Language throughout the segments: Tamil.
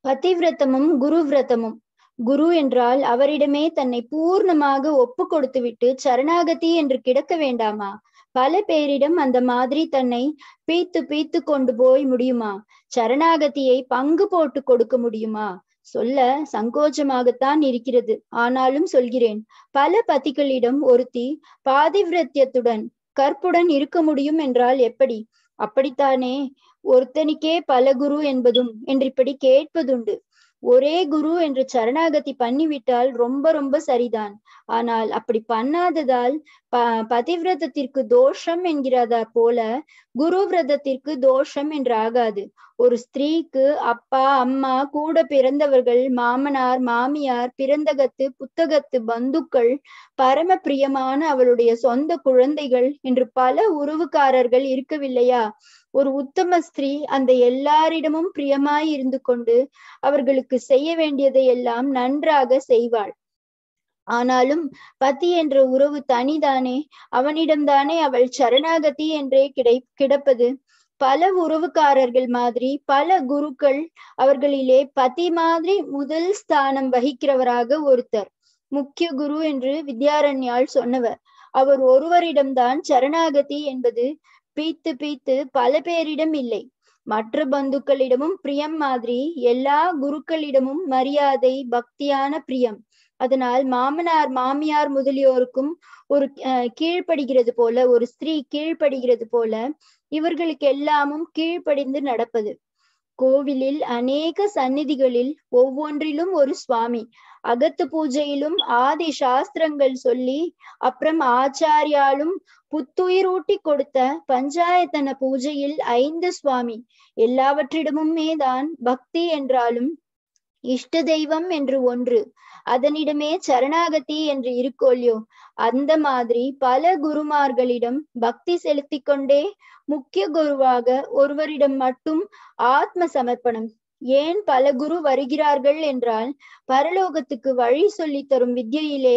பதிவிரதமும் குரு விரதமும் குரு என்றால் அவரிடமே தன்னை பூர்ணமாக ஒப்பு கொடுத்துவிட்டு சரணாகதி என்று கிடக்க வேண்டாமா பல பேரிடம் அந்த மாதிரி தன்னை பீத்து பீத்து கொண்டு போய் முடியுமா சரணாகதியை பங்கு போட்டு கொடுக்க முடியுமா சொல்ல சங்கோச்சமாகத்தான் இருக்கிறது ஆனாலும் சொல்கிறேன் பல பதிகளிடம் ஒருத்தி பாதிவிரத்தியத்துடன் கற்புடன் இருக்க முடியும் என்றால் எப்படி அப்படித்தானே ஒருத்தனுக்கே பல குரு என்பதும் என்று இப்படி கேட்பதுண்டு ஒரே குரு என்று சரணாகதி பண்ணிவிட்டால் ரொம்ப ரொம்ப சரிதான் ஆனால் அப்படி பண்ணாததால் ப பதிவிரதத்திற்கு தோஷம் என்கிறதா போல குரு விரதத்திற்கு தோஷம் என்று ஆகாது ஒரு ஸ்திரீக்கு அப்பா அம்மா கூட பிறந்தவர்கள் மாமனார் மாமியார் பிறந்தகத்து புத்தகத்து பந்துக்கள் பரம பிரியமான அவளுடைய சொந்த குழந்தைகள் என்று பல உறவுக்காரர்கள் இருக்கவில்லையா ஒரு உத்தம ஸ்திரீ அந்த எல்லாரிடமும் பிரியமாய் இருந்து கொண்டு அவர்களுக்கு செய்ய வேண்டியதை எல்லாம் நன்றாக செய்வாள் ஆனாலும் பதி என்ற உறவு தனிதானே அவனிடம்தானே அவள் சரணாகதி என்றே கிடை கிடப்பது பல உறவுக்காரர்கள் மாதிரி பல குருக்கள் அவர்களிலே பதி மாதிரி முதல் ஸ்தானம் வகிக்கிறவராக ஒருத்தர் முக்கிய குரு என்று வித்யாரண்யாள் சொன்னவர் அவர் ஒருவரிடம்தான் சரணாகதி என்பது பீத்து பீத்து பல பேரிடம் இல்லை மற்ற பந்துக்களிடமும் பிரியம் மாதிரி எல்லா குருக்களிடமும் மரியாதை பக்தியான பிரியம் அதனால் மாமனார் மாமியார் முதலியோருக்கும் ஒரு கீழ்ப்படுகிறது போல ஒரு ஸ்திரீ கீழ்ப்படுகிறது போல இவர்களுக்கு எல்லாமும் கீழ்ப்படிந்து நடப்பது கோவிலில் அநேக சந்நிதிகளில் ஒவ்வொன்றிலும் ஒரு சுவாமி அகத்து பூஜையிலும் ஆதி சாஸ்திரங்கள் சொல்லி அப்புறம் ஆச்சாரியாலும் புத்துயிரூட்டி கொடுத்த பஞ்சாயத்தன பூஜையில் ஐந்து சுவாமி எல்லாவற்றிடமுமே தான் பக்தி என்றாலும் இஷ்ட தெய்வம் என்று ஒன்று அதனிடமே சரணாகதி என்று இருக்கோல்யோ அந்த மாதிரி பல குருமார்களிடம் பக்தி செலுத்தி கொண்டே முக்கிய குருவாக ஒருவரிடம் மட்டும் ஆத்ம சமர்ப்பணம் ஏன் பல குரு வருகிறார்கள் என்றால் பரலோகத்துக்கு வழி சொல்லி தரும் வித்யிலே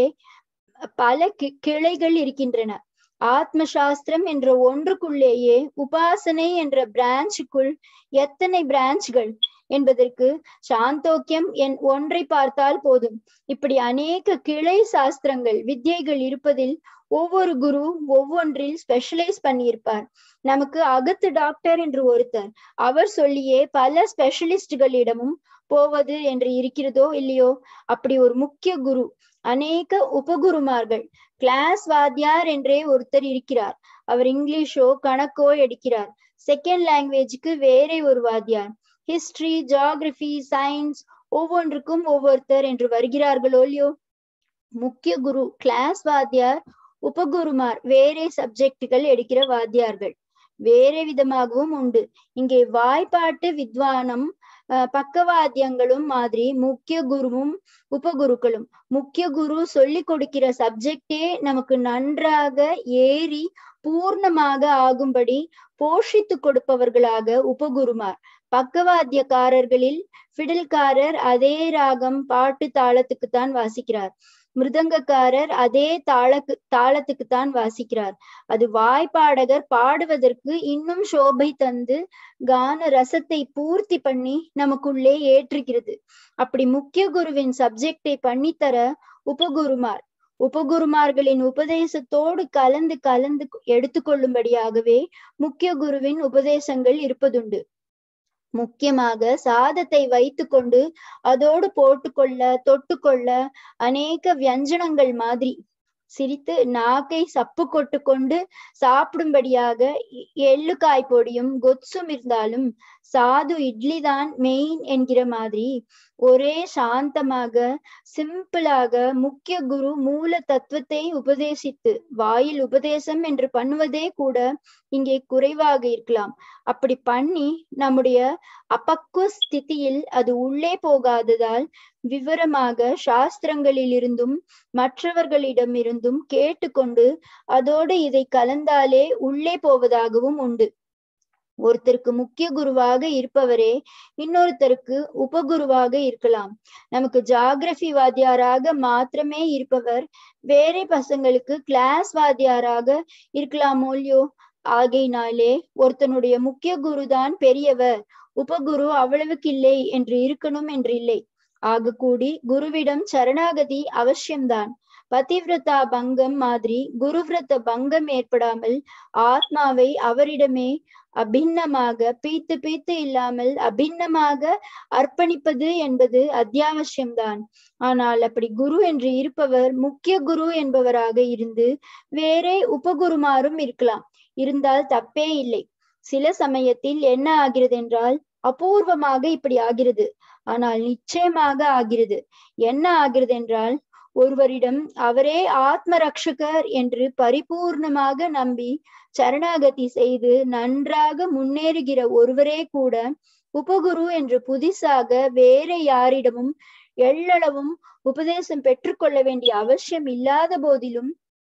பல கிளைகள் இருக்கின்றன ஆத்ம சாஸ்திரம் என்ற ஒன்றுக்குள்ளேயே உபாசனை என்ற பிரான்ச்சுக்குள் எத்தனை பிரான்ச்கள் என்பதற்கு சாந்தோக்கியம் என் ஒன்றை பார்த்தால் போதும் இப்படி அநேக கிளை சாஸ்திரங்கள் வித்யைகள் இருப்பதில் ஒவ்வொரு குரு ஒவ்வொன்றில் ஸ்பெஷலைஸ் பண்ணியிருப்பார் நமக்கு அகத்து டாக்டர் என்று ஒருத்தர் அவர் சொல்லியே பல ஸ்பெஷலிஸ்டுகளிடமும் போவது என்று இருக்கிறதோ இல்லையோ அப்படி ஒரு முக்கிய குரு அநேக உபகுருமார்கள் கிளாஸ் வாத்தியார் என்றே ஒருத்தர் இருக்கிறார் அவர் இங்கிலீஷோ கணக்கோ எடுக்கிறார் செகண்ட் லாங்குவேஜுக்கு வேற ஒரு வாத்தியார் ஹிஸ்டரி ஜியாகிரபி சயின்ஸ் ஒவ்வொன்றுக்கும் ஒவ்வொருத்தர் என்று வருகிறார்களோ இல்லையோ முக்கிய குரு கிளாஸ் வாத்தியார் உபகுருமார் வேறே சப்ஜெக்டுகள் எடுக்கிற வாத்தியார்கள் வேறே விதமாகவும் உண்டு இங்கே வாய்ப்பாட்டு வித்வானம் பக்கவாத்தியங்களும் மாதிரி முக்கிய குருவும் உபகுருக்களும் முக்கிய குரு சொல்லி கொடுக்கிற சப்ஜெக்டே நமக்கு நன்றாக ஏறி பூர்ணமாக ஆகும்படி போஷித்து கொடுப்பவர்களாக உபகுருமார் பக்கவாத்தியக்காரர்களில் ஃபிடில்காரர் அதே ராகம் பாட்டு தாளத்துக்கு தான் வாசிக்கிறார் மிருதங்கக்காரர் அதே தாளக்கு தாளத்துக்கு தான் வாசிக்கிறார் அது வாய்ப்பாடகர் பாடுவதற்கு இன்னும் சோபை தந்து கான ரசத்தை பூர்த்தி பண்ணி நமக்குள்ளே ஏற்றுகிறது அப்படி முக்கிய குருவின் சப்ஜெக்டை பண்ணித்தர உபகுருமார் உபகுருமார்களின் உபதேசத்தோடு கலந்து கலந்து எடுத்துக்கொள்ளும்படியாகவே முக்கிய குருவின் உபதேசங்கள் இருப்பதுண்டு முக்கியமாக சாதத்தை வைத்து கொண்டு அதோடு போட்டுக்கொள்ள தொட்டுக்கொள்ள அநேக வியஞ்சனங்கள் மாதிரி சிரித்து நாக்கை சப்பு கொட்டு கொண்டு சாப்பிடும்படியாக எள்ளு காய் பொடியும் கொத்சும் இருந்தாலும் சாது இட்லி தான் மெயின் என்கிற மாதிரி ஒரே சாந்தமாக சிம்பிளாக முக்கிய குரு மூல தத்துவத்தை உபதேசித்து வாயில் உபதேசம் என்று பண்ணுவதே கூட இங்கே குறைவாக இருக்கலாம் அப்படி பண்ணி நம்முடைய அபக்குவ ஸ்திதியில் அது உள்ளே போகாததால் விவரமாக சாஸ்திரங்களில் இருந்தும் மற்றவர்களிடமிருந்தும் கேட்டுக்கொண்டு அதோடு இதை கலந்தாலே உள்ளே போவதாகவும் உண்டு ஒருத்தருக்கு முக்கிய குருவாக இருப்பவரே இன்னொருத்தருக்கு உபகுருவாக இருக்கலாம் நமக்கு ஜாகிரபி வாத்தியாராக மாத்திரமே இருப்பவர் வேற பசங்களுக்கு கிளாஸ் வாத்தியாராக இருக்கலாமோ இல்லையோ ஆகையினாலே ஒருத்தனுடைய முக்கிய குருதான் பெரியவர் உபகுரு அவ்வளவுக்கு இல்லை என்று இருக்கணும் என்று இல்லை ஆக கூடி குருவிடம் சரணாகதி அவசியம்தான் பதிவிரதா பங்கம் மாதிரி குருவிரத பங்கம் ஏற்படாமல் ஆத்மாவை அவரிடமே அபிண்ணமாக பீத்து பீத்து இல்லாமல் அபிண்ணமாக அர்ப்பணிப்பது என்பது அத்தியாவசியம்தான் ஆனால் அப்படி குரு என்று இருப்பவர் முக்கிய குரு என்பவராக இருந்து வேறே உபகுருமாரும் இருக்கலாம் இருந்தால் தப்பே இல்லை சில சமயத்தில் என்ன ஆகிறது என்றால் அபூர்வமாக இப்படி ஆகிறது ஆனால் நிச்சயமாக ஆகிறது என்ன ஆகிறது என்றால் ஒருவரிடம் அவரே ஆத்ம ரக்ஷகர் என்று பரிபூர்ணமாக நம்பி சரணாகதி செய்து நன்றாக முன்னேறுகிற ஒருவரே கூட உபகுரு என்று புதிசாக வேற யாரிடமும் எள்ளளவும் உபதேசம் பெற்றுக்கொள்ள வேண்டிய அவசியம் இல்லாத போதிலும்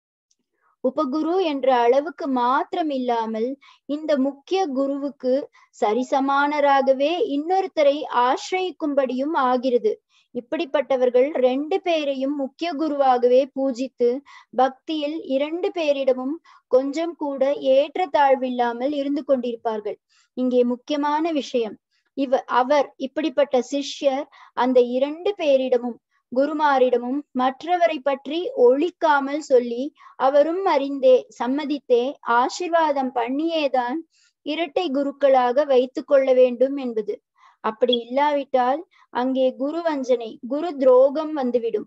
உபகுரு என்ற அளவுக்கு மாத்திரம் இல்லாமல் இந்த முக்கிய குருவுக்கு சரிசமானராகவே இன்னொருத்தரை ஆசிரயிக்கும்படியும் ஆகிறது இப்படிப்பட்டவர்கள் ரெண்டு பேரையும் முக்கிய குருவாகவே பூஜித்து பக்தியில் இரண்டு பேரிடமும் கொஞ்சம் கூட ஏற்ற தாழ்வில்லாமல் இருந்து கொண்டிருப்பார்கள் இங்கே முக்கியமான விஷயம் இவ அவர் இப்படிப்பட்ட சிஷ்யர் அந்த இரண்டு பேரிடமும் குருமாரிடமும் மற்றவரை பற்றி ஒழிக்காமல் சொல்லி அவரும் அறிந்தே சம்மதித்தே ஆசிர்வாதம் பண்ணியேதான் இரட்டை குருக்களாக வைத்து கொள்ள வேண்டும் என்பது அப்படி இல்லாவிட்டால் அங்கே குரு வஞ்சனை குரு துரோகம் வந்துவிடும்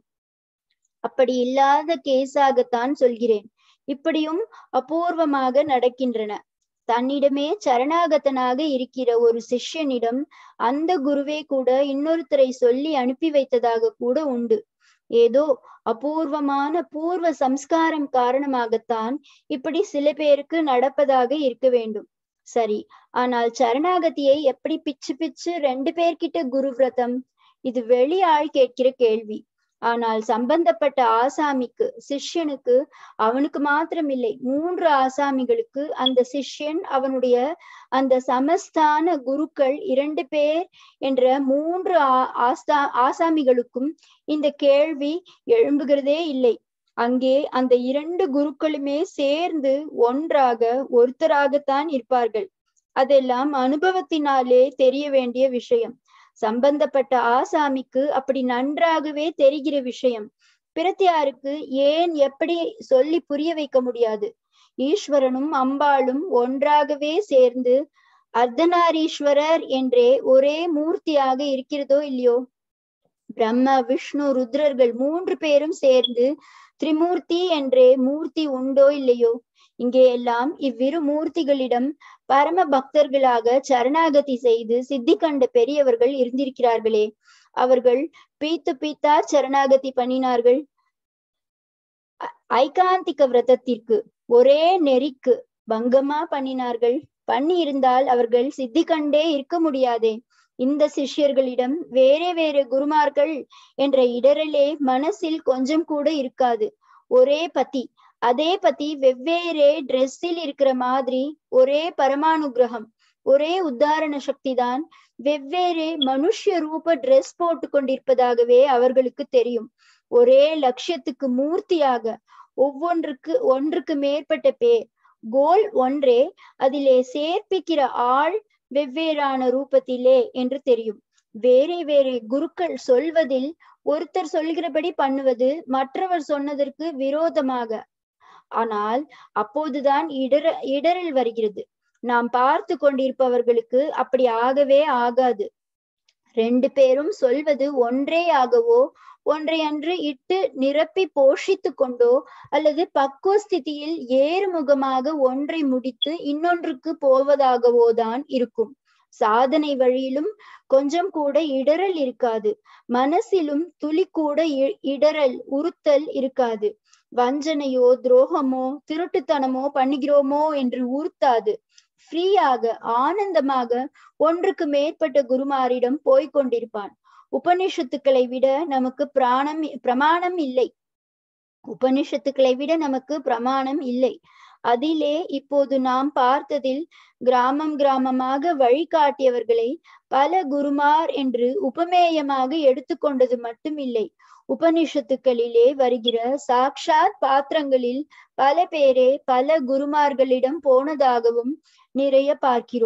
அப்படி இல்லாத கேஸாகத்தான் சொல்கிறேன் இப்படியும் அபூர்வமாக நடக்கின்றன தன்னிடமே சரணாகதனாக இருக்கிற ஒரு சிஷ்யனிடம் அந்த குருவே கூட இன்னொருத்தரை சொல்லி அனுப்பி வைத்ததாக கூட உண்டு ஏதோ அபூர்வமான பூர்வ சம்ஸ்காரம் காரணமாகத்தான் இப்படி சில பேருக்கு நடப்பதாக இருக்க வேண்டும் சரி ஆனால் சரணாகதியை எப்படி பிச்சு பிச்சு ரெண்டு பேர்கிட்ட குரு விரதம் இது வெளி ஆள் கேட்கிற கேள்வி ஆனால் சம்பந்தப்பட்ட ஆசாமிக்கு சிஷ்யனுக்கு அவனுக்கு மாத்திரம் இல்லை மூன்று ஆசாமிகளுக்கு அந்த சிஷ்யன் அவனுடைய அந்த சமஸ்தான குருக்கள் இரண்டு பேர் என்ற மூன்று ஆஸ்தா ஆசாமிகளுக்கும் இந்த கேள்வி எழும்புகிறதே இல்லை அங்கே அந்த இரண்டு குருக்களுமே சேர்ந்து ஒன்றாக ஒருத்தராகத்தான் இருப்பார்கள் அதெல்லாம் அனுபவத்தினாலே தெரிய வேண்டிய விஷயம் சம்பந்தப்பட்ட ஆசாமிக்கு அப்படி நன்றாகவே தெரிகிற விஷயம் பிரத்தியாருக்கு ஏன் எப்படி சொல்லி புரிய வைக்க முடியாது ஈஸ்வரனும் அம்பாளும் ஒன்றாகவே சேர்ந்து அர்த்தநாரீஸ்வரர் என்றே ஒரே மூர்த்தியாக இருக்கிறதோ இல்லையோ பிரம்ம விஷ்ணு ருத்ரர்கள் மூன்று பேரும் சேர்ந்து திரிமூர்த்தி என்றே மூர்த்தி உண்டோ இல்லையோ இங்கே எல்லாம் இவ்விரு மூர்த்திகளிடம் பரம பக்தர்களாக சரணாகதி செய்து சித்தி கண்ட பெரியவர்கள் இருந்திருக்கிறார்களே அவர்கள் பீத்து பீத்தா சரணாகதி பண்ணினார்கள் ஐகாந்திக விரதத்திற்கு ஒரே நெறிக்கு பங்கமா பண்ணினார்கள் பண்ணி இருந்தால் அவர்கள் சித்தி கண்டே இருக்க முடியாதே இந்த சிஷ்யர்களிடம் வேறே வேறு குருமார்கள் என்ற இடரலே மனசில் கொஞ்சம் கூட இருக்காது ஒரே பதி அதே பத்தி வெவ்வேறே ட்ரெஸ்ஸில் இருக்கிற மாதிரி ஒரே பரமானுகிரகம் ஒரே உத்தாரண சக்தி தான் வெவ்வேறு மனுஷ ரூப ட்ரெஸ் போட்டு கொண்டிருப்பதாகவே அவர்களுக்கு தெரியும் ஒரே லட்சியத்துக்கு மூர்த்தியாக ஒவ்வொன்றுக்கு ஒன்றுக்கு மேற்பட்ட பேர் கோல் ஒன்றே அதிலே சேர்ப்பிக்கிற ஆள் வெவ்வேறான ரூபத்திலே என்று தெரியும் வேறே வேறே குருக்கள் சொல்வதில் ஒருத்தர் சொல்கிறபடி பண்ணுவது மற்றவர் சொன்னதற்கு விரோதமாக ஆனால் அப்போதுதான் இடர இடரில் வருகிறது நாம் பார்த்து கொண்டிருப்பவர்களுக்கு அப்படி ஆகவே ஆகாது ரெண்டு பேரும் சொல்வது ஒன்றே ஆகவோ ஒன்றை அன்று இட்டு நிரப்பி போஷித்து கொண்டோ அல்லது பக்குவ ஸ்திதியில் ஏறுமுகமாக ஒன்றை முடித்து இன்னொன்றுக்கு போவதாகவோ தான் இருக்கும் சாதனை வழியிலும் கொஞ்சம் கூட இடரல் இருக்காது மனசிலும் துளி கூட இடரல் உறுத்தல் இருக்காது வஞ்சனையோ துரோகமோ திருட்டுத்தனமோ பண்ணுகிறோமோ என்று உறுத்தாது ஃப்ரீயாக ஆனந்தமாக ஒன்றுக்கு மேற்பட்ட குருமாரிடம் போய்க் கொண்டிருப்பான் உபனிஷத்துக்களை விட நமக்கு பிராணம் பிரமாணம் இல்லை உபனிஷத்துக்களை விட நமக்கு பிரமாணம் இல்லை அதிலே இப்போது நாம் பார்த்ததில் கிராமம் கிராமமாக வழிகாட்டியவர்களை பல குருமார் என்று உபமேயமாக எடுத்துக்கொண்டது மட்டுமில்லை உபனிஷத்துக்களிலே வருகிற சாக்ஷாத் பாத்திரங்களில் பல பேரே பல குருமார்களிடம் போனதாகவும் நிறைய பார்க்கிறோம்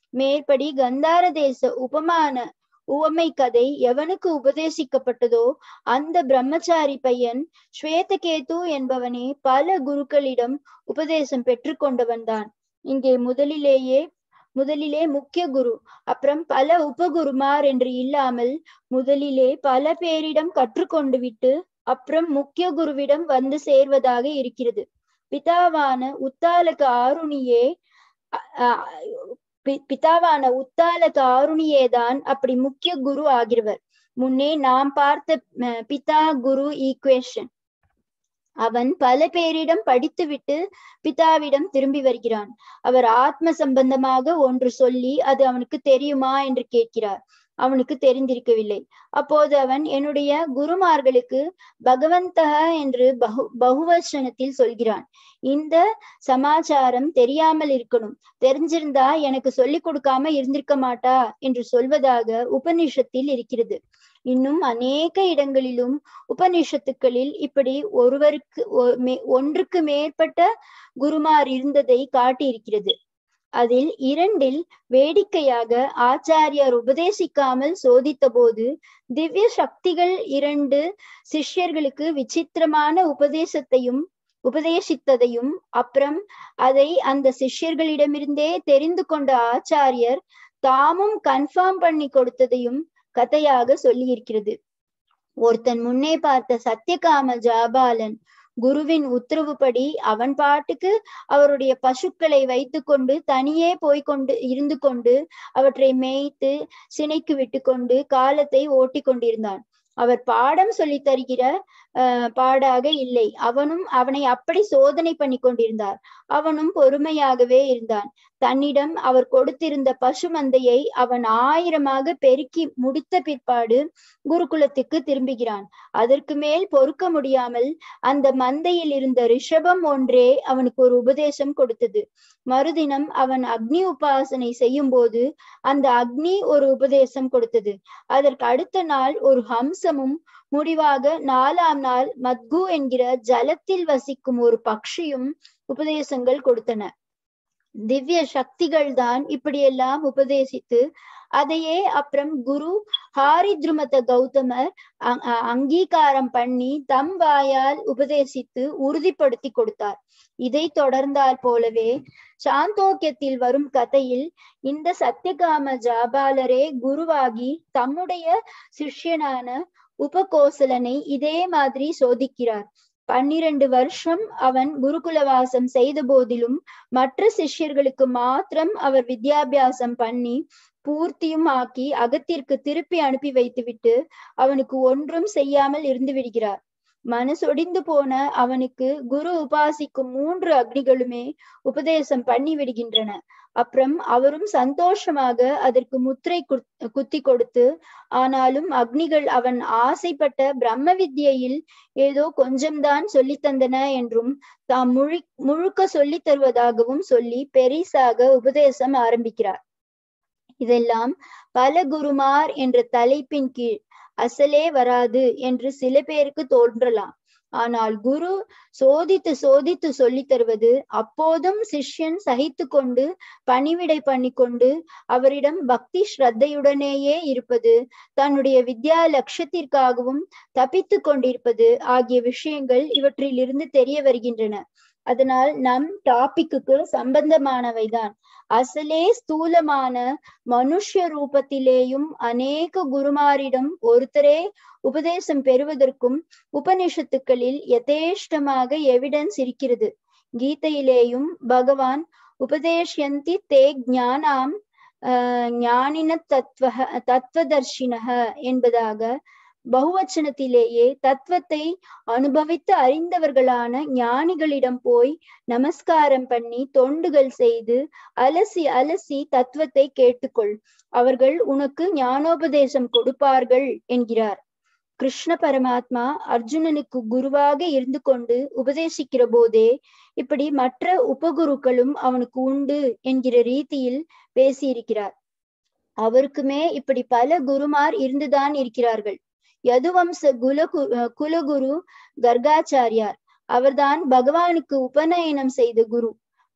மேற்படி கந்தார தேச உபமான உவமை கதை எவனுக்கு உபதேசிக்கப்பட்டதோ அந்த பிரம்மச்சாரி பையன் ஸ்வேதகேது என்பவனே பல குருக்களிடம் உபதேசம் பெற்று கொண்டவன்தான் இங்கே முதலிலேயே முதலிலே முக்கிய குரு அப்புறம் பல உபகுருமார் என்று இல்லாமல் முதலிலே பல பேரிடம் கற்றுக்கொண்டு விட்டு அப்புறம் முக்கிய குருவிடம் வந்து சேர்வதாக இருக்கிறது பிதாவான உத்தாலக ஆருணியே பிதாவான உத்தாலக ஆருணியேதான் அப்படி முக்கிய குரு ஆகிறவர் முன்னே நாம் பார்த்த பிதா குரு ஈக்குவேஷன் அவன் பல பேரிடம் படித்துவிட்டு பிதாவிடம் திரும்பி வருகிறான் அவர் ஆத்ம சம்பந்தமாக ஒன்று சொல்லி அது அவனுக்கு தெரியுமா என்று கேட்கிறார் அவனுக்கு தெரிந்திருக்கவில்லை அப்போது அவன் என்னுடைய குருமார்களுக்கு பகவந்தக என்று பகு பகுவச்சனத்தில் சொல்கிறான் இந்த சமாச்சாரம் தெரியாமல் இருக்கணும் தெரிஞ்சிருந்தா எனக்கு சொல்லிக் கொடுக்காம இருந்திருக்க மாட்டா என்று சொல்வதாக உபனிஷத்தில் இருக்கிறது இன்னும் அநேக இடங்களிலும் உபனிஷத்துக்களில் இப்படி ஒருவருக்கு ஒன்றுக்கு மேற்பட்ட குருமார் இருந்ததை காட்டியிருக்கிறது அதில் இரண்டில் வேடிக்கையாக ஆச்சாரியார் உபதேசிக்காமல் சோதித்த போது திவ்ய சக்திகள் இரண்டு சிஷ்யர்களுக்கு விசித்திரமான உபதேசத்தையும் உபதேசித்ததையும் அப்புறம் அதை அந்த சிஷ்யர்களிடமிருந்தே தெரிந்து கொண்ட ஆச்சாரியர் தாமும் கன்ஃபார்ம் பண்ணி கொடுத்ததையும் கதையாக சொல்லி இருக்கிறது ஒருத்தன் முன்னே பார்த்த சத்தியகாம ஜாபாலன் குருவின் உத்தரவுப்படி அவன் பாட்டுக்கு அவருடைய பசுக்களை வைத்து கொண்டு தனியே போய்கொண்டு இருந்து கொண்டு அவற்றை மேய்த்து சினைக்கு விட்டு கொண்டு காலத்தை ஓட்டி கொண்டிருந்தான் அவர் பாடம் சொல்லி தருகிற அஹ் பாடாக இல்லை அவனும் அவனை அப்படி சோதனை பண்ணி கொண்டிருந்தார் அவனும் பொறுமையாகவே இருந்தான் தன்னிடம் அவர் கொடுத்திருந்த பசு மந்தையை அவன் ஆயிரமாக பெருக்கி முடித்த பிற்பாடு குருகுலத்துக்கு திரும்புகிறான் அதற்கு மேல் பொறுக்க முடியாமல் அந்த மந்தையில் இருந்த ரிஷபம் ஒன்றே அவனுக்கு ஒரு உபதேசம் கொடுத்தது மறுதினம் அவன் அக்னி உபாசனை செய்யும் போது அந்த அக்னி ஒரு உபதேசம் கொடுத்தது அதற்கு அடுத்த நாள் ஒரு ஹம்சமும் முடிவாக நாலாம் நாள் மத்கு என்கிற ஜலத்தில் வசிக்கும் ஒரு பக்ஷியும் உபதேசங்கள் கொடுத்தன திவ்ய சக்திகள் தான் இப்படியெல்லாம் உபதேசித்து அதையே அப்புறம் குரு ஹாரித்ருமத கௌதமர் அங்கீகாரம் பண்ணி தம் வாயால் உபதேசித்து உறுதிப்படுத்தி கொடுத்தார் இதை தொடர்ந்தால் போலவே சாந்தோக்கியத்தில் வரும் கதையில் இந்த சத்தியகாம ஜாபாலரே குருவாகி தம்முடைய சிஷ்யனான உபகோசலனை இதே மாதிரி சோதிக்கிறார் பன்னிரண்டு வருஷம் அவன் குருகுலவாசம் செய்த போதிலும் மற்ற சிஷ்யர்களுக்கு மாத்திரம் அவர் வித்யாபியாசம் பண்ணி பூர்த்தியும் ஆக்கி அகத்திற்கு திருப்பி அனுப்பி வைத்துவிட்டு அவனுக்கு ஒன்றும் செய்யாமல் இருந்து விடுகிறார் மனசொடிந்து போன அவனுக்கு குரு உபாசிக்கும் மூன்று அக்னிகளுமே உபதேசம் பண்ணி விடுகின்றன அப்புறம் அவரும் சந்தோஷமாக அதற்கு முத்திரை குத்தி கொடுத்து ஆனாலும் அக்னிகள் அவன் ஆசைப்பட்ட பிரம்ம வித்யையில் ஏதோ கொஞ்சம்தான் சொல்லி தந்தன என்றும் தாம் முழு முழுக்க சொல்லி தருவதாகவும் சொல்லி பெரிசாக உபதேசம் ஆரம்பிக்கிறார் இதெல்லாம் பல குருமார் என்ற தலைப்பின் கீழ் அசலே வராது என்று சில பேருக்கு தோன்றலாம் ஆனால் குரு சோதித்து சோதித்து சொல்லி தருவது அப்போதும் சிஷ்யன் சகித்து கொண்டு பணிவிடை பண்ணி கொண்டு அவரிடம் பக்தி ஸ்ரத்தையுடனேயே இருப்பது தன்னுடைய வித்யா லட்சத்திற்காகவும் தப்பித்து கொண்டிருப்பது ஆகிய விஷயங்கள் இவற்றிலிருந்து தெரிய வருகின்றன அதனால் நம் டாபிக்கு சம்பந்தமானவைதான் அசலே ஸ்தூலமான மனுஷ ரூபத்திலேயும் அநேக குருமாரிடம் ஒருத்தரே உபதேசம் பெறுவதற்கும் உபனிஷத்துக்களில் யதேஷ்டமாக எவிடன்ஸ் இருக்கிறது கீதையிலேயும் பகவான் உபதேஷந்தி தே ஞானாம் ஞானின தத்துவ தத்துவதர்ஷினக என்பதாக பகுவச்சனத்திலேயே தத்துவத்தை அனுபவித்து அறிந்தவர்களான ஞானிகளிடம் போய் நமஸ்காரம் பண்ணி தொண்டுகள் செய்து அலசி அலசி தத்துவத்தை கேட்டுக்கொள் அவர்கள் உனக்கு ஞானோபதேசம் கொடுப்பார்கள் என்கிறார் கிருஷ்ண பரமாத்மா அர்ஜுனனுக்கு குருவாக இருந்து கொண்டு உபதேசிக்கிற போதே இப்படி மற்ற உபகுருக்களும் அவனுக்கு உண்டு என்கிற ரீதியில் பேசியிருக்கிறார் அவருக்குமே இப்படி பல குருமார் இருந்துதான் இருக்கிறார்கள் யதுவம்ச குலகு குலகுரு கர்காச்சாரியார் அவர்தான் பகவானுக்கு உபநயனம் செய்த குரு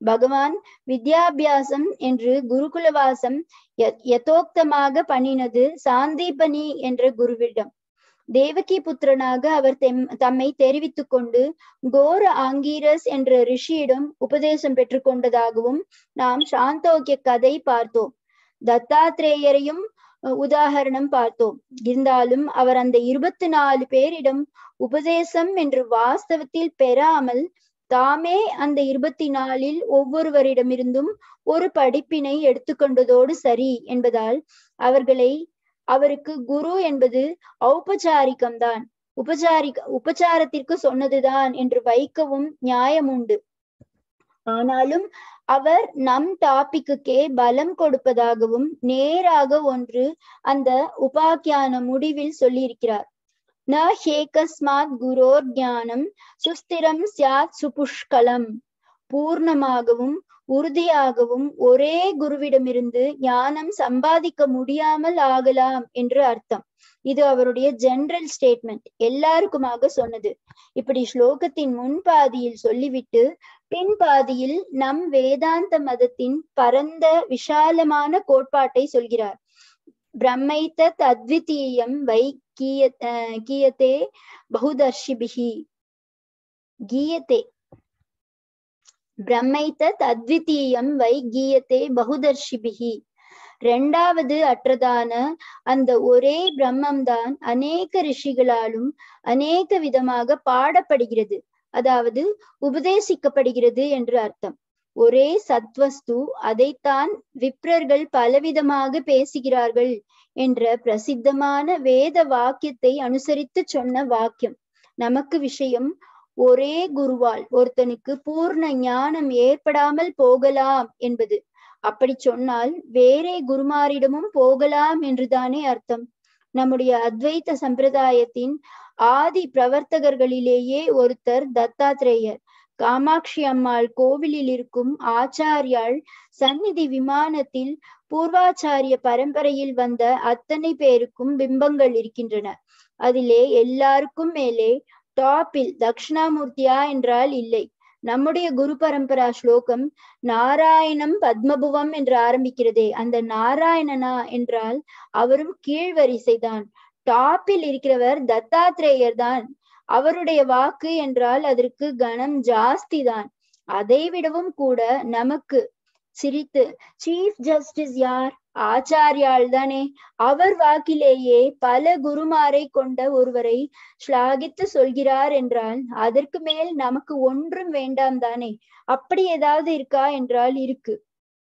பகவான் வித்யாபியாசம் என்று குருகுலவாசம் யதோக்தமாக பண்ணினது சாந்தீபனி என்ற குருவிடம் தேவகி புத்திரனாக அவர் தெம் தம்மை தெரிவித்துக் கொண்டு கோர ஆங்கீரஸ் என்ற ரிஷியிடம் உபதேசம் பெற்றுக்கொண்டதாகவும் நாம் சாந்தோக்கிய கதை பார்த்தோம் தத்தாத்திரேயரையும் உதாகரணம் பார்த்தோம் இருந்தாலும் அவர் அந்த இருபத்தி நாலு பேரிடம் உபதேசம் என்று வாஸ்தவத்தில் பெறாமல் தாமே அந்த இருபத்தி நாலில் ஒவ்வொருவரிடமிருந்தும் ஒரு படிப்பினை எடுத்துக்கொண்டதோடு சரி என்பதால் அவர்களை அவருக்கு குரு என்பது ஔபச்சாரிகம்தான் உபச்சாரிக உபச்சாரத்திற்கு சொன்னதுதான் என்று வைக்கவும் நியாயம் உண்டு ஆனாலும் அவர் நம் டாபிக்குக்கே பலம் கொடுப்பதாகவும் நேராக ஒன்று அந்த உபாக்கியான முடிவில் சொல்லியிருக்கிறார் ந ஹேகஸ்மாத் குரோர் ஞானம் சுஸ்திரம் சியாத் சுபுஷ்கலம் பூர்ணமாகவும் உறுதியாகவும் ஒரே குருவிடமிருந்து ஞானம் சம்பாதிக்க முடியாமல் ஆகலாம் என்று அர்த்தம் இது அவருடைய ஜெனரல் ஸ்டேட்மெண்ட் எல்லாருக்குமாக சொன்னது இப்படி ஸ்லோகத்தின் முன்பாதியில் சொல்லிவிட்டு பின் பாதியில் நம் வேதாந்த மதத்தின் பரந்த விஷாலமான கோட்பாட்டை சொல்கிறார் பிரம்மைத்த தத்விதீயம் வை கீய கீயத்தே பகுதர்ஷிபிகி கீயத்தே பிரம்மைத்த தத்விதீயம் வை கீயத்தே பகுதர்ஷிபிகி இரண்டாவது அற்றதான அந்த ஒரே பிரம்மம்தான் அநேக ரிஷிகளாலும் அநேக விதமாக பாடப்படுகிறது அதாவது உபதேசிக்கப்படுகிறது என்று அர்த்தம் ஒரே சத்வஸ்து அதைத்தான் விப்ரர்கள் பலவிதமாக பேசுகிறார்கள் என்ற பிரசித்தமான வேத வாக்கியத்தை அனுசரித்து சொன்ன வாக்கியம் நமக்கு விஷயம் ஒரே குருவால் ஒருத்தனுக்கு பூர்ண ஞானம் ஏற்படாமல் போகலாம் என்பது அப்படி சொன்னால் வேறே குருமாரிடமும் போகலாம் என்றுதானே அர்த்தம் நம்முடைய அத்வைத சம்பிரதாயத்தின் ஆதி பிரவர்த்தகர்களிலேயே ஒருத்தர் தத்தாத்திரேயர் காமாட்சி அம்மாள் கோவிலில் இருக்கும் ஆச்சாரியாள் சந்நிதி விமானத்தில் பூர்வாச்சாரிய பரம்பரையில் வந்த அத்தனை பேருக்கும் பிம்பங்கள் இருக்கின்றன அதிலே எல்லாருக்கும் மேலே டாப்பில் தக்ஷணாமூர்த்தியா என்றால் இல்லை நம்முடைய குரு பரம்பரா ஸ்லோகம் நாராயணம் பத்மபுவம் என்று ஆரம்பிக்கிறதே அந்த நாராயணனா என்றால் அவரும் கீழ்வரிசைதான் டாப்பில் இருக்கிறவர் தத்தாத்திரேயர் தான் அவருடைய வாக்கு என்றால் அதற்கு கணம் ஜாஸ்தி தான் அதை விடவும் கூட நமக்கு சிரித்து சீஃப் ஜஸ்டிஸ் யார் ஆச்சாரியால் தானே அவர் வாக்கிலேயே பல குருமாரை கொண்ட ஒருவரை ஸ்லாகித்து சொல்கிறார் என்றால் அதற்கு மேல் நமக்கு ஒன்றும் வேண்டாம் தானே அப்படி ஏதாவது இருக்கா என்றால் இருக்கு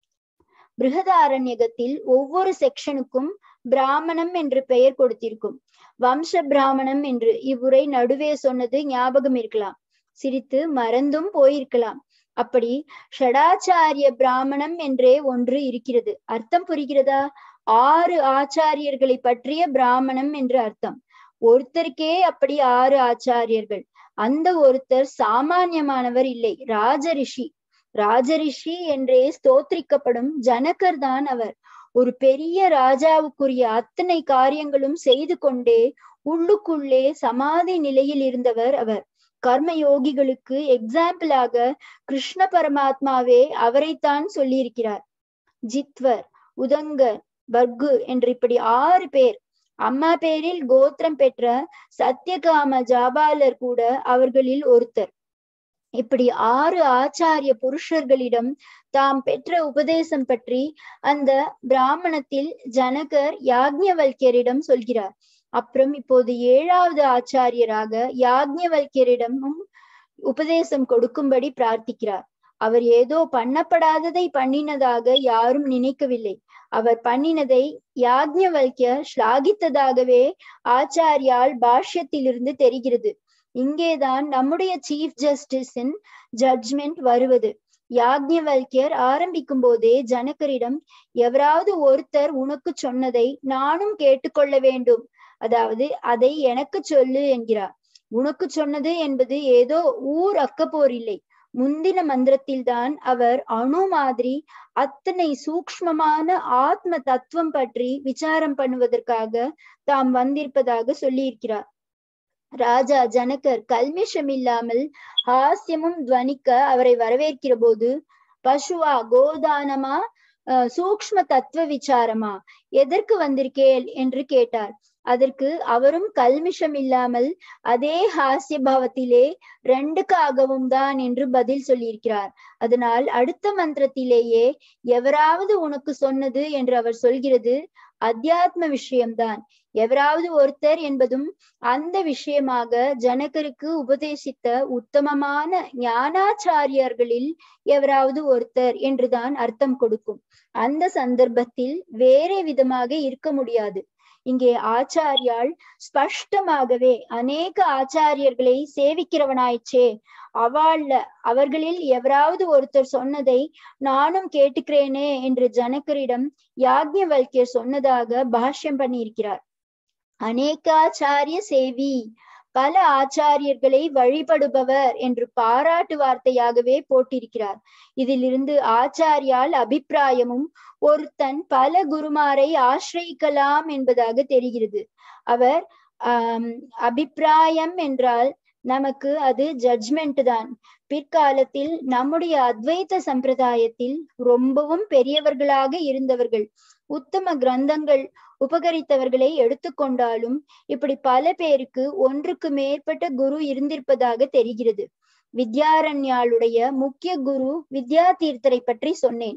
பிருகதாரண்யகத்தில் ஒவ்வொரு செக்ஷனுக்கும் பிராமணம் என்று பெயர் கொடுத்திருக்கும் வம்ச பிராமணம் என்று இவ்வுரை நடுவே சொன்னது ஞாபகம் இருக்கலாம் சிரித்து மறந்தும் போயிருக்கலாம் அப்படி ஷடாச்சாரிய பிராமணம் என்றே ஒன்று இருக்கிறது அர்த்தம் புரிகிறதா ஆறு ஆச்சாரியர்களை பற்றிய பிராமணம் என்று அர்த்தம் ஒருத்தருக்கே அப்படி ஆறு ஆச்சாரியர்கள் அந்த ஒருத்தர் சாமானியமானவர் இல்லை ராஜரிஷி ராஜரிஷி என்றே ஸ்தோத்திரிக்கப்படும் ஜனகர் தான் அவர் ஒரு பெரிய ராஜாவுக்குரிய அத்தனை காரியங்களும் செய்து கொண்டே உள்ளுக்குள்ளே சமாதி நிலையில் இருந்தவர் அவர் கர்மயோகிகளுக்கு எக்ஸாம்பிளாக கிருஷ்ண பரமாத்மாவே அவரைத்தான் சொல்லியிருக்கிறார் ஜித்வர் உதங்கர் பர்கு என்று இப்படி ஆறு பேர் அம்மா பேரில் கோத்திரம் பெற்ற சத்தியகாம ஜாபாலர் கூட அவர்களில் ஒருத்தர் இப்படி ஆறு ஆச்சாரிய புருஷர்களிடம் தாம் பெற்ற உபதேசம் பற்றி அந்த பிராமணத்தில் ஜனகர் யாக்ஞவல்யரிடம் சொல்கிறார் அப்புறம் இப்போது ஏழாவது ஆச்சாரியராக யாக்ஞவல்யரிடமும் உபதேசம் கொடுக்கும்படி பிரார்த்திக்கிறார் அவர் ஏதோ பண்ணப்படாததை பண்ணினதாக யாரும் நினைக்கவில்லை அவர் பண்ணினதை யாக்ஞவல்யர் ஸ்லாகித்ததாகவே ஆச்சாரியால் பாஷ்யத்திலிருந்து தெரிகிறது இங்கேதான் நம்முடைய சீஃப் ஜஸ்டிஸின் ஜட்ஜ்மெண்ட் வருவது யாக்ஞவல்யர் ஆரம்பிக்கும் போதே ஜனகரிடம் எவராவது ஒருத்தர் உனக்கு சொன்னதை நானும் கேட்டுக்கொள்ள வேண்டும் அதாவது அதை எனக்கு சொல்லு என்கிறார் உனக்கு சொன்னது என்பது ஏதோ ஊர் அக்கப்போர் இல்லை முந்தின மந்திரத்தில் தான் அவர் அணு மாதிரி அத்தனை சூக்மமான ஆத்ம தத்துவம் பற்றி விசாரம் பண்ணுவதற்காக தாம் வந்திருப்பதாக சொல்லியிருக்கிறார் ராஜா ஜனகர் கல்மிஷம் இல்லாமல் ஹாஸ்யமும் துவனிக்க அவரை வரவேற்கிற போது பசுவா கோதானமா அஹ் சூக்ஷ்ம தத்துவ விசாரமா எதற்கு வந்திருக்கேள் என்று கேட்டார் அதற்கு அவரும் கல்மிஷம் இல்லாமல் அதே ஹாஸ்ய பாவத்திலே ரெண்டுக்காகவும் தான் என்று பதில் சொல்லியிருக்கிறார் அதனால் அடுத்த மந்திரத்திலேயே எவராவது உனக்கு சொன்னது என்று அவர் சொல்கிறது அத்தியாத்ம விஷயம்தான் எவராவது ஒருத்தர் என்பதும் அந்த விஷயமாக ஜனகருக்கு உபதேசித்த உத்தமமான ஞானாச்சாரியர்களில் எவராவது ஒருத்தர் என்றுதான் அர்த்தம் கொடுக்கும் அந்த சந்தர்ப்பத்தில் வேறே விதமாக இருக்க முடியாது இங்கே ஆச்சாரியால் ஸ்பஷ்டமாகவே அநேக ஆச்சாரியர்களை சேவிக்கிறவனாயிச்சே அவள்ல அவர்களில் எவராவது ஒருத்தர் சொன்னதை நானும் கேட்டுக்கிறேனே என்று ஜனகரிடம் யாக்ஞவல்யர் சொன்னதாக பாஷ்யம் பண்ணியிருக்கிறார் அநேகாச்சாரிய சேவி பல ஆச்சாரியர்களை வழிபடுபவர் என்று பாராட்டு வார்த்தையாகவே போட்டிருக்கிறார் இதிலிருந்து ஆச்சாரியால் அபிப்பிராயமும் ஒருத்தன் பல குருமாரை ஆசிரியிக்கலாம் என்பதாக தெரிகிறது அவர் ஆஹ் அபிப்பிராயம் என்றால் நமக்கு அது ஜட்ஜ்மெண்ட் தான் பிற்காலத்தில் நம்முடைய அத்வைத சம்பிரதாயத்தில் ரொம்பவும் பெரியவர்களாக இருந்தவர்கள் உத்தம கிரந்தங்கள் உபகரித்தவர்களை எடுத்துக்கொண்டாலும் இப்படி பல பேருக்கு ஒன்றுக்கு மேற்பட்ட குரு இருந்திருப்பதாக தெரிகிறது வித்யாரண்யாளுடைய முக்கிய குரு வித்யா தீர்த்தரை பற்றி சொன்னேன்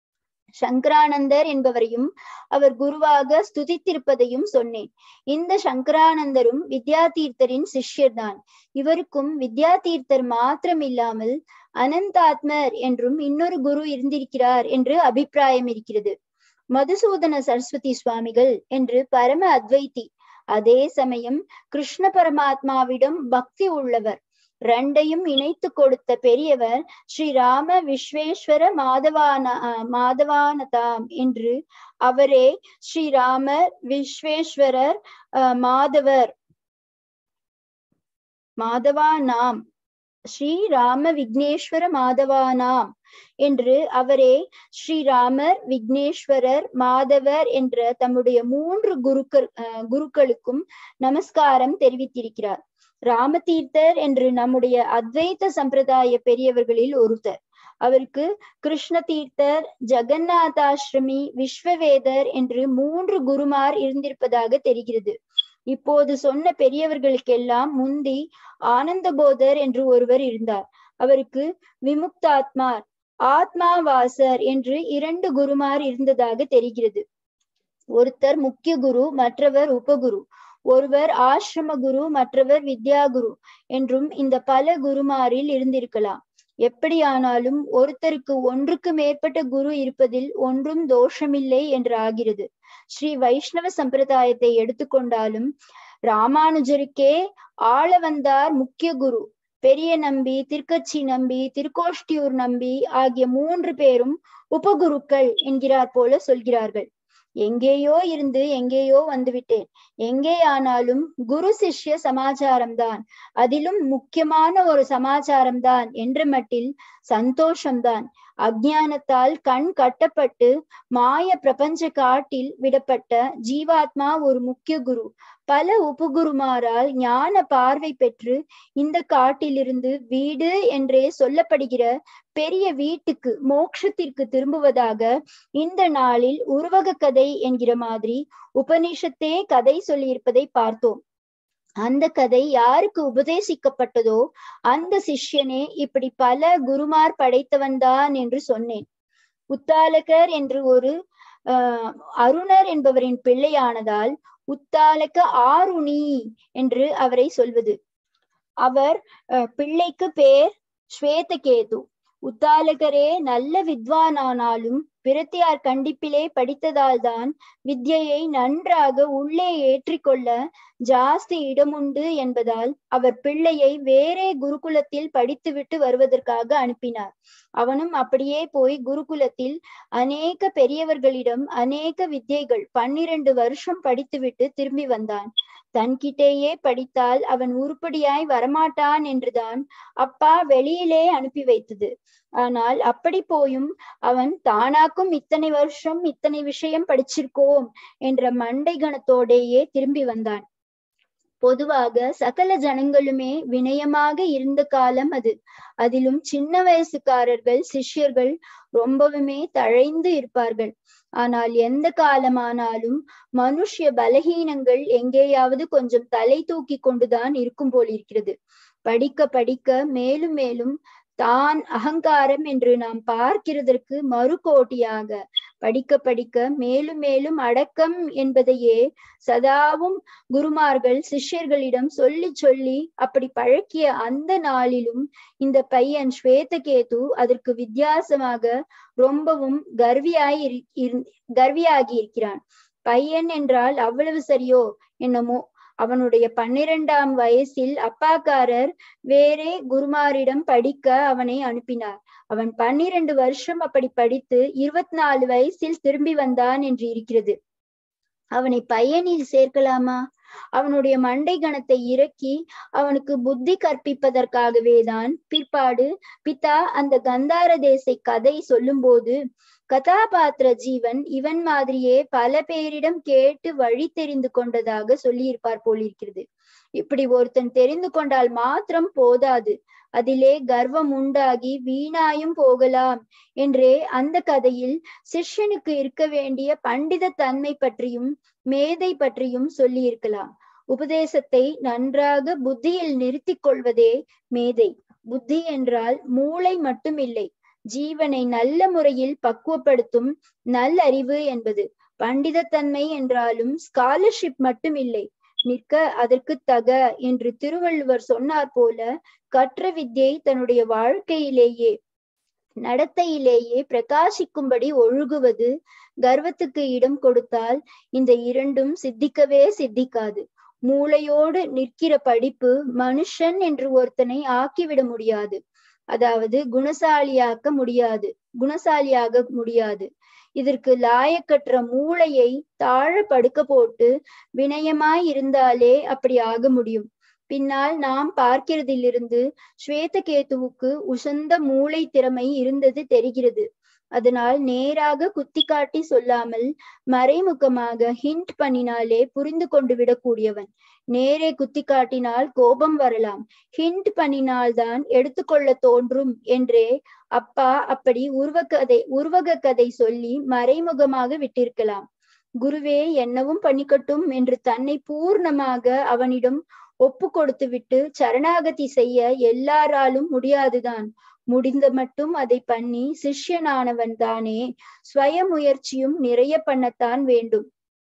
சங்கரானந்தர் என்பவரையும் அவர் குருவாக ஸ்துதித்திருப்பதையும் சொன்னேன் இந்த சங்கரானந்தரும் வித்யாதீர்த்தரின் சிஷ்யர்தான் இவருக்கும் வித்யாதீர்த்தர் மாத்திரம் இல்லாமல் அனந்தாத்மர் என்றும் இன்னொரு குரு இருந்திருக்கிறார் என்று அபிப்பிராயம் இருக்கிறது மதுசூதன சரஸ்வதி சுவாமிகள் என்று பரம அத்வைத்தி அதே சமயம் கிருஷ்ண பரமாத்மாவிடம் பக்தி உள்ளவர் ரெண்டையும் இணைத்து கொடுத்த பெரியவர் ஸ்ரீ ராம விஸ்வேஸ்வர மாதவான மாதவானதாம் என்று அவரே ஸ்ரீராமர் விஸ்வேஸ்வரர் மாதவர் மாதவானாம் ஸ்ரீராம விக்னேஸ்வர மாதவானாம் என்று அவரே ஸ்ரீராமர் விக்னேஸ்வரர் மாதவர் என்ற தம்முடைய மூன்று குருக்கள் குருக்களுக்கும் நமஸ்காரம் தெரிவித்திருக்கிறார் ராமதீர்த்தர் என்று நம்முடைய அத்வைத சம்பிரதாய பெரியவர்களில் ஒருத்தர் அவருக்கு கிருஷ்ண தீர்த்தர் ஜெகநாதாஸ்ரமி விஸ்வவேதர் என்று மூன்று குருமார் இருந்திருப்பதாக தெரிகிறது இப்போது சொன்ன பெரியவர்களுக்கெல்லாம் முந்தி ஆனந்தபோதர் என்று ஒருவர் இருந்தார் அவருக்கு விமுக்தாத்மார் ஆத்மாவாசர் என்று இரண்டு குருமார் இருந்ததாக தெரிகிறது ஒருத்தர் முக்கிய குரு மற்றவர் உபகுரு ஒருவர் ஆசிரம குரு மற்றவர் வித்யா குரு என்றும் இந்த பல குருமாரில் இருந்திருக்கலாம் எப்படியானாலும் ஒருத்தருக்கு ஒன்றுக்கு மேற்பட்ட குரு இருப்பதில் ஒன்றும் தோஷமில்லை என்று ஆகிறது ஸ்ரீ வைஷ்ணவ சம்பிரதாயத்தை எடுத்துக்கொண்டாலும் ராமானுஜருக்கே ஆள வந்தார் முக்கிய குரு பெரிய நம்பி திருக்கச்சி நம்பி திருக்கோஷ்டியூர் நம்பி ஆகிய மூன்று பேரும் உபகுருக்கள் என்கிறார் போல சொல்கிறார்கள் எங்கேயோ இருந்து எங்கேயோ வந்துவிட்டேன் எங்கே ஆனாலும் குரு சிஷ்ய சமாச்சாரம்தான் அதிலும் முக்கியமான ஒரு சமாச்சாரம்தான் என்ற மட்டில் சந்தோஷம்தான் அஜ்ஞானத்தால் கண் கட்டப்பட்டு மாய பிரபஞ்ச காட்டில் விடப்பட்ட ஜீவாத்மா ஒரு முக்கிய குரு பல உபகுருமாரால் ஞான பார்வை பெற்று இந்த காட்டிலிருந்து வீடு என்றே சொல்லப்படுகிற பெரிய வீட்டுக்கு மோட்சத்திற்கு திரும்புவதாக இந்த நாளில் உருவக கதை என்கிற மாதிரி உபனிஷத்தே கதை சொல்லியிருப்பதை பார்த்தோம் அந்த கதை யாருக்கு உபதேசிக்கப்பட்டதோ அந்த சிஷ்யனே இப்படி பல குருமார் படைத்தவன்தான் என்று சொன்னேன் உத்தாலகர் என்று ஒரு அஹ் அருணர் என்பவரின் பிள்ளையானதால் உத்தாலக ஆருணி என்று அவரை சொல்வது அவர் பிள்ளைக்கு பேர் ஸ்வேதகேது உத்தாலகரே நல்ல வித்வானானாலும் பிரத்தியார் கண்டிப்பிலே படித்ததால் தான் வித்யை நன்றாக உள்ளே ஏற்றிக்கொள்ள ஜாஸ்தி இடமுண்டு என்பதால் அவர் பிள்ளையை வேறே குருகுலத்தில் படித்துவிட்டு வருவதற்காக அனுப்பினார் அவனும் அப்படியே போய் குருகுலத்தில் அநேக பெரியவர்களிடம் அநேக வித்யைகள் பன்னிரண்டு வருஷம் படித்துவிட்டு திரும்பி வந்தான் தன்கிட்டேயே படித்தால் அவன் உருப்படியாய் வரமாட்டான் என்றுதான் அப்பா வெளியிலே அனுப்பி வைத்தது ஆனால் அப்படி போயும் அவன் தானாக்கும் இத்தனை வருஷம் இத்தனை விஷயம் படிச்சிருக்கோம் என்ற மண்டை கணத்தோடேயே திரும்பி வந்தான் பொதுவாக சகல ஜனங்களுமே வினயமாக இருந்த காலம் அது அதிலும் சின்ன வயசுக்காரர்கள் சிஷ்யர்கள் ரொம்பவுமே தழைந்து இருப்பார்கள் ஆனால் எந்த காலமானாலும் மனுஷ்ய பலகீனங்கள் எங்கேயாவது கொஞ்சம் தலை தூக்கி கொண்டுதான் இருக்கும் போல் இருக்கிறது படிக்க படிக்க மேலும் மேலும் தான் அகங்காரம் என்று நாம் பார்க்கிறதற்கு மறுகோட்டியாக படிக்க படிக்க மேலும் மேலும் அடக்கம் என்பதையே சதாவும் குருமார்கள் சிஷ்யர்களிடம் சொல்லி சொல்லி அப்படி பழக்கிய அந்த நாளிலும் இந்த பையன் ஸ்வேதகேது அதற்கு வித்தியாசமாக ரொம்பவும் கர்வியாய் கர்வியாகி இருக்கிறான் பையன் என்றால் அவ்வளவு சரியோ என்னமோ அவனுடைய பன்னிரெண்டாம் வயசில் அப்பாக்காரர் வேறே குருமாரிடம் படிக்க அவனை அனுப்பினார் அவன் பன்னிரண்டு வருஷம் அப்படி படித்து இருபத்தி நாலு வயசில் திரும்பி வந்தான் என்று இருக்கிறது அவனை பையனில் சேர்க்கலாமா அவனுடைய மண்டை கணத்தை இறக்கி அவனுக்கு புத்தி கற்பிப்பதற்காகவே தான் பிற்பாடு பிதா அந்த கந்தார தேசை கதை சொல்லும் போது கதாபாத்திர ஜீவன் இவன் மாதிரியே பல பேரிடம் கேட்டு வழி தெரிந்து கொண்டதாக சொல்லியிருப்பார் போலிருக்கிறது இப்படி ஒருத்தன் தெரிந்து கொண்டால் மாத்திரம் போதாது அதிலே கர்வம் உண்டாகி வீணாயும் போகலாம் என்றே அந்த கதையில் சிஷ்யனுக்கு இருக்க வேண்டிய பண்டித தன்மை பற்றியும் மேதை பற்றியும் சொல்லி இருக்கலாம் உபதேசத்தை நன்றாக புத்தியில் நிறுத்திக் கொள்வதே மேதை புத்தி என்றால் மூளை மட்டும் இல்லை ஜீவனை நல்ல முறையில் பக்குவப்படுத்தும் நல்லறிவு என்பது பண்டிதத்தன்மை என்றாலும் ஸ்காலர்ஷிப் மட்டும் இல்லை நிற்க அதற்கு தக என்று திருவள்ளுவர் சொன்னார் போல கற்ற வித்தியை தன்னுடைய வாழ்க்கையிலேயே நடத்தையிலேயே பிரகாசிக்கும்படி ஒழுகுவது கர்வத்துக்கு இடம் கொடுத்தால் இந்த இரண்டும் சித்திக்கவே சித்திக்காது மூளையோடு நிற்கிற படிப்பு மனுஷன் என்று ஒருத்தனை ஆக்கிவிட முடியாது அதாவது குணசாலியாக்க முடியாது குணசாலியாக முடியாது இதற்கு லாயக்கற்ற மூளையை தாழ படுக்க போட்டு வினயமாய் இருந்தாலே அப்படி ஆக முடியும் பின்னால் நாம் பார்க்கிறதிலிருந்து ஸ்வேதகேதுவுக்கு உசந்த மூளை திறமை இருந்தது தெரிகிறது அதனால் நேராக குத்தி காட்டி சொல்லாமல் மறைமுகமாக ஹிண்ட் பண்ணினாலே புரிந்து கொண்டு விடக்கூடியவன் நேரே குத்தி காட்டினால் கோபம் வரலாம் ஹிண்ட் பண்ணினால்தான் எடுத்துக்கொள்ள தோன்றும் என்றே அப்பா அப்படி உருவக்கதை உருவக கதை சொல்லி மறைமுகமாக விட்டிருக்கலாம் குருவே என்னவும் பண்ணிக்கட்டும் என்று தன்னை பூர்ணமாக அவனிடம் ஒப்பு கொடுத்து விட்டு சரணாகதி செய்ய எல்லாராலும் முடியாதுதான் முடிந்த மட்டும் அதை பண்ணி சிஷ்யனானவன் தானே ஸ்வய முயற்சியும் நிறைய பண்ணத்தான் வேண்டும்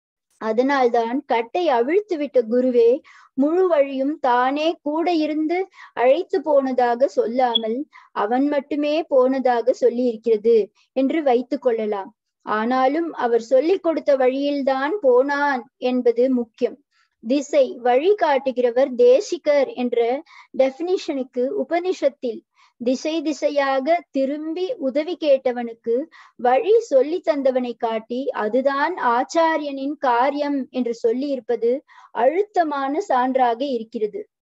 அதனால்தான் கட்டை அவிழ்த்து விட்ட குருவே முழு வழியும் தானே கூட இருந்து அழைத்து போனதாக சொல்லாமல் அவன் மட்டுமே போனதாக சொல்லி இருக்கிறது என்று வைத்து கொள்ளலாம் ஆனாலும் அவர் சொல்லிக் கொடுத்த வழியில்தான் போனான் என்பது முக்கியம் திசை வழி காட்டுகிறவர் தேசிகர் என்ற டெபினிஷனுக்கு உபனிஷத்தில் திசை திசையாக திரும்பி உதவி கேட்டவனுக்கு வழி சொல்லி தந்தவனை காட்டி அதுதான் ஆச்சாரியனின் காரியம் என்று சொல்லி இருப்பது அழுத்தமான சான்றாக இருக்கிறது